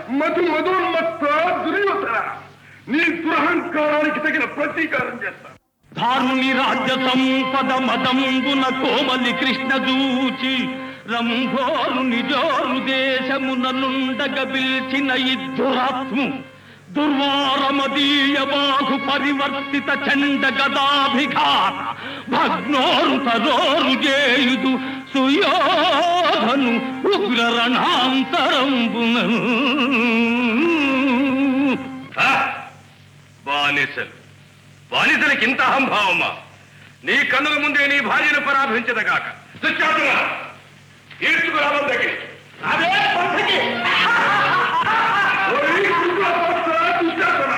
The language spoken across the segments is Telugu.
మధు మధోన్మత్త దుర్యోధన నీ దురహంకారానికి తగిన ప్రతీకారం చేస్తా ధారుని రాజ్య సంపద మదంబున కోమలి కృష్ణ దూచి రంభోరు నిజోరు దేశమున నుండగ పిలిచిన ఇద్దురాత్ము దుర్వారమదీయ బాహు పరివర్తిత చండ గదాభిఘాత భగ్నోరు తరోరు చేయుదు సుయోధను ఉగ్ర రణాంతరంబున ఆ! బానిసలు బానిసలకి ఇంత అహంభావమా నీ కన్నుల ముందే నీ భార్యను పరాభించదగాక దుశ్శాసన ఈడ్చుకురావడం దగ్గర అదే పద్ధతి ఓయ్ దుర్యోధన, దుశ్శాసన.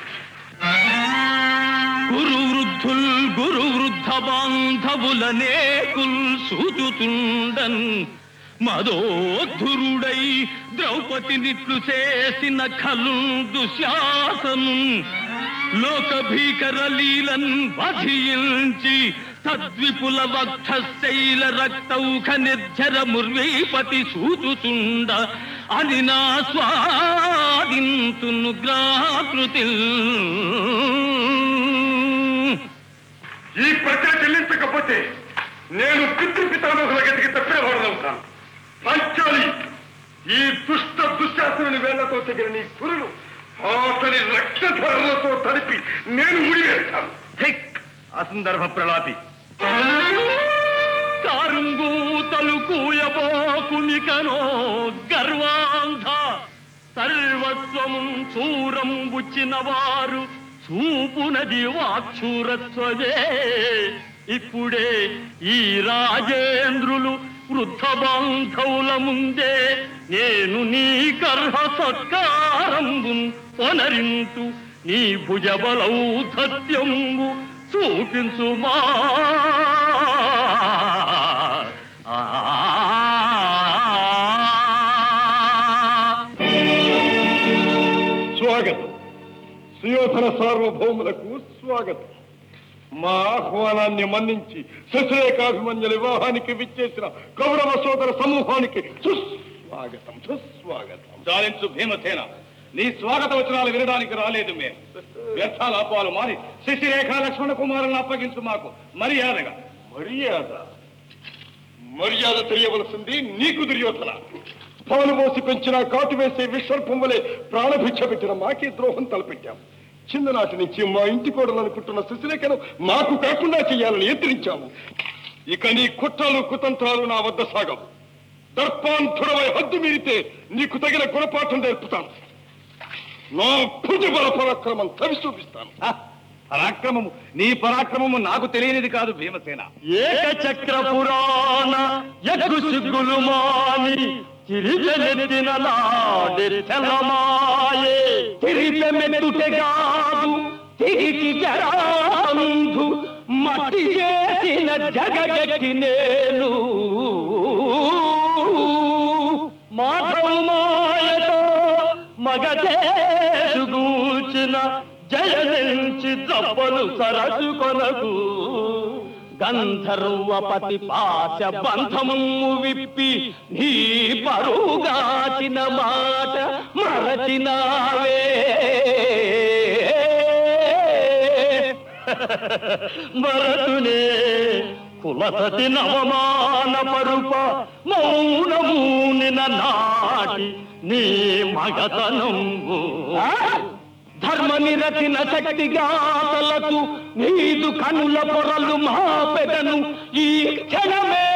గురు వృద్ధుల్ గురు వృద్ధ బాంధవులనే కుల్ సూచుతుండన్ మదోద్ధురుడై ద్రౌపదినిట్లు చేసిన ఖలు దుశ్శాసను లోక భీకర లీలన్ వధించి తద్విపుల వక్షశైల రక్తౌఖ నిర్జర ముర్వీపతి సూచుతుండ అని నా స్వాదింతును గ్రాకృతి ఈ ప్రజ చెల్లించకపోతే నేను పితృపితామహుల గతికి తప్పినవాడనవుతాను పంచాలి ఈ దుష్ట దుశ్శాసనుని వేళ్లతో తెగిన నీ కురులు అతని రక్తధారలతో తడిపి నేను ముడివేస్తాను అసందర్భ ప్రలాపి కారుంగూతలు కూయబోకునికనో గర్వాంధ సర్వస్వము చూరం బుచ్చిన వారు చూపునది వాక్షూరత్వమే ఇప్పుడే ఈ రాజేంద్రులు వృద్ధ బాంధవుల ముందే నేను నీ గర్భ సత్కారంబు పొనరింతు నీ భుజబలౌధత్యంబు చూపించుమా స్వాగతం సుయోధన సార్వభౌములకు స్వాగతం మా ఆహ్వానాన్ని మన్నించి శశిరేఖాభిమన్యుల వివాహానికి విచ్చేసిన కౌరవ సోదర సమూహానికి సుస్వాగతం సుస్వాగతం చాలించు భీమసేన నీ స్వాగత వచనాలు వినడానికి రాలేదు మేము వ్యర్థాలాపాలు మారి శశిరేఖ లక్ష్మణ కుమారులను అప్పగించు మాకు మర్యాదగా మర్యాద మర్యాద తెలియవలసింది నీకు దుర్యోధన పాలు పోసి పెంచిన కాటు వేసే విశ్వర్పం వలె ప్రాణభిక్ష పెట్టిన మాకే ద్రోహం తలపెట్టాం చిన్ననాటి నుంచి మా ఇంటి కోడలు అనుకుంటున్న శశిరేఖను మాకు కాకుండా చేయాలని ఎత్తిరించాము ఇక నీ కుట్రలు కుతంత్రాలు నా వద్ద సాగవు దర్పాంధుడవై హద్దు మీరితే నీకు తగిన గుణపాఠం నేర్పుతాను నా భుజబల పరాక్రమం తవి చూపిస్తాను హ, పరాక్రమము నీ పరాక్రమము నాకు తెలియనిది కాదు భీమసేన ఏకచక్ర పురాణ యగ్గు సిగ్గులు మాని తిరిగెనెత్తిన నాడెరి తెల్లమాయే తిరిగెమెత్తుటెగాదు తిరిగి జరాంధు మట్టి చేసిన జగగట్టి నేను మాధవ మాయతో మగదేశుగూచిన జయనించి దప్పలు సరసు కొనకు గంధర్వపతి పాశ బంధము విప్పి నీ పరుగాచిన మాట మరచినావే మరతునే కులసతి నవమాన పరుప మౌనమూనిన నాటి నీ మగతనంబు ధర్మ నిరతిన శక్తి గాతలకు నీదు కనుల పొరలు మా పెదను ఈ క్షణమే